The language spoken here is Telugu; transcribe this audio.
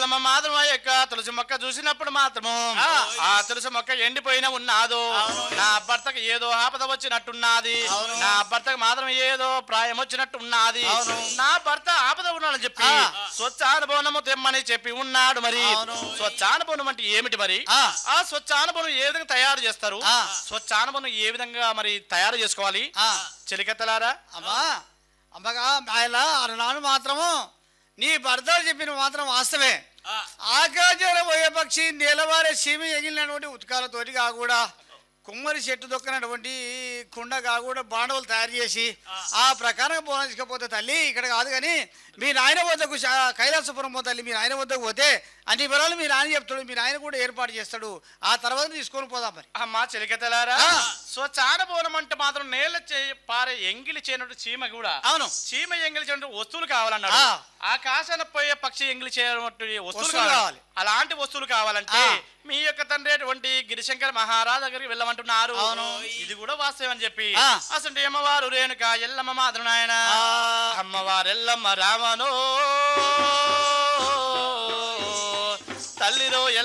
ఎల్లమ్మ మాత్రం ఆ యొక్క తులసి మొక్క చూసినప్పుడు మాత్రము ఆ. ఆ తులసి మొక్క ఎండిపోయిన ఉన్నాదు నా భర్తకు ఏదో ఆపద వచ్చినట్టున్నది నా భర్తకు మాత్రం ఏదో ప్రాయం వచ్చినట్టు ఉన్నది నా భర్త ఆపద ఉన్నాడని చెప్పి ఆ. స్వచ్ఛానుభవనము తెమ్మని చెప్పి ఉన్నాడు మరి అవును. స్వచ్ఛానుభవనం అంటే ఏమిటి మరి ఆ. ఆ స్వచ్ఛానుభవం ఏ విధంగా తయారు చేస్తారు ఆ. స్వచ్ఛానుభవం ఏ విధంగా మరి తయారు చేసుకోవాలి ఆ, చెలికత్తలారా అమ్మా అమ్మగా ఆయన అన్నాను మాత్రము నీ భర్త చెప్పిన మాత్రం వాస్తవే ఆకాశంలో పోయే పక్షి నేలవారే సీమ ఎగిలినటువంటి ఉత్కాలతోటి కాకుండా కుమ్మరి చెట్టు దొక్కినటువంటి కుండ కాకుండా బాండవులు తయారు చేసి ఆ ప్రకారం పోనించకపోతే తల్లి ఇక్కడ కాదు కానీ మీ నాయన వద్దకు శా- కైలాసపురం పో తల్లి మీ నాయన వద్దకు పోతే అన్ని వివరాలు మీ నాయన చెప్తాడు మీ నాయన కూడా ఏర్పాటు చేస్తాడు ఆ తర్వాత తీసుకొని పోదాం మరి అమ్మా చెలికత్తలారా ఆ. స్వచ్ఛానుభవనం అంటే మాత్రం నేల చే- పారే ఎంగిలి చేయనట్టు చీమ కూడా అవును చీమ ఎంగిలి చేయనట్టు వస్తువులు కావాలన్నాడు ఆ. ఆకాశాన పోయే పక్షి ఎంగిలి చేయనట్టు వస్తువులు వస్తువులు కావాలి కావాలి. అలాంటి వస్తువులు కావాలంటే ఆ. మీ యొక్క తండ్రి అటువంటి గిరిశంకర్ మహారాజ్ దగ్గరికి వెళ్ళమంటున్నారు అవును. ఇది కూడా వాస్తవం అని చెప్పి ఆ. అసలు అమ్మవారు రేణుక ఎల్లమ్మ మాత్రం నాయన ఆ. అమ్మవారు ఎల్లమ్మ రామనో తల్లిలో ఎల్ల